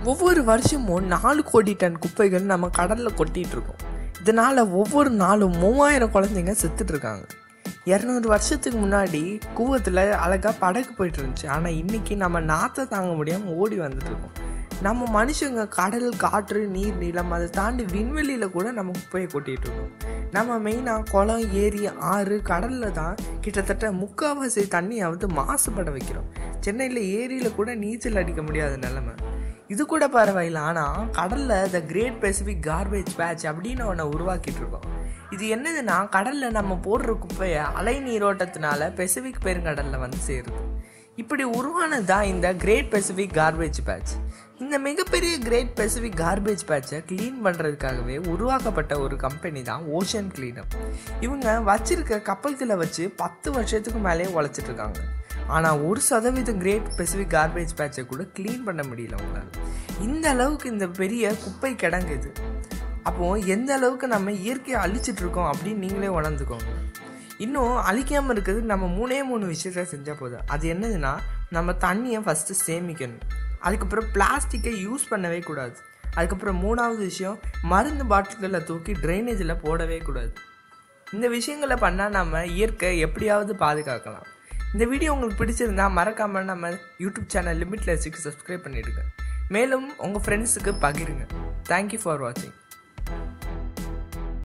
ஒவ்வொரு வருஷமும் நாலு கோடி டன் குப்பைகள் நம்ம கடலில் கொட்டிட்டு இருக்கோம் இதனால் ஒவ்வொரு நாளும் மூவாயிரம் குழந்தைங்க செத்துட்டு இருக்காங்க இரநூறு வருஷத்துக்கு முன்னாடி கூவத்தில் அழகாக படகு போயிட்டு இருந்துச்சு ஆனால் இன்னைக்கு நம்ம நாற்றை தாங்க முடியாமல் ஓடி வந்துட்டு இருக்கோம் நம்ம மனுஷங்க கடல் காற்று நீர் நிலம் அதை தாண்டி விண்வெளியில் கூட நம்ம குப்பையை கொட்டிட்டு இருக்கோம் நம்ம மெயினாக குளம் ஏரி ஆறு கடலில் தான் கிட்டத்தட்ட முக்கால்வாசி தண்ணியை வந்து மாசுபட வைக்கிறோம் சென்னையில் ஏரியில் கூட நீச்சல் அடிக்க முடியாத நிலைமை இது கூட பரவாயில்ல ஆனால் கடலில் the great pacific garbage patch அப்படின்னு ஒன்று உருவாக்கிட்டு இருக்கோம் இது என்னதுன்னா கடலில் நம்ம போடுற குப்பையை அலை நீரோட்டத்தினால பெசிபிக் பெருங்கடலில் வந்து சேருது இப்படி உருவானது தான் இந்த கிரேட் பெசிபிக் கார்பேஜ் பேட்ச் இந்த மிகப்பெரிய கிரேட் பெசிபிக் கார்பேஜ் பேட்சை க்ளீன் பண்ணுறதுக்காகவே உருவாக்கப்பட்ட ஒரு கம்பெனி தான் ஓஷன் கிளீனப் இவங்க வச்சிருக்க கப்பல்களை வச்சு பத்து வருஷத்துக்கு மேலே உழைச்சிட்டு இருக்காங்க ஆனால் ஒரு சதவீதம் கிரேட் பெசிபிக் கார்பேஜ் பேட்சை கூட க்ளீன் பண்ண முடியல அவங்களால இந்த அளவுக்கு இந்த பெரிய குப்பை கிடங்கு இது அப்போது எந்த அளவுக்கு நம்ம இயற்கையை அழிச்சிட்டு இருக்கோம் அப்படின்னு நீங்களே உணர்ந்துக்கோங்க இன்னும் அழிக்காமல் இருக்கிறதுக்கு நம்ம மூணே மூணு விஷயத்த செஞ்சால் போதும் அது என்னதுன்னா நம்ம தண்ணியை ஃபஸ்ட்டு சேமிக்கணும் அதுக்கப்புறம் பிளாஸ்டிக்கை யூஸ் பண்ணவே கூடாது அதுக்கப்புறம் மூணாவது விஷயம் மருந்து பாட்டில்களில் தூக்கி ட்ரைனேஜில் போடவே கூடாது இந்த விஷயங்களை பண்ணால் நம்ம இயற்கை எப்படியாவது பாதுகாக்கலாம் இந்த வீடியோ உங்களுக்கு பிடிச்சிருந்தா மறக்காமல் நம்ம யூடியூப் சேனல் லிமிட்லெஸ்ஸுக்கு சப்ஸ்கிரைப் பண்ணிவிடுங்க மேலும் உங்கள் ஃப்ரெண்ட்ஸுக்கு பகிருங்க தேங்க்யூ ஃபார் வாட்சிங்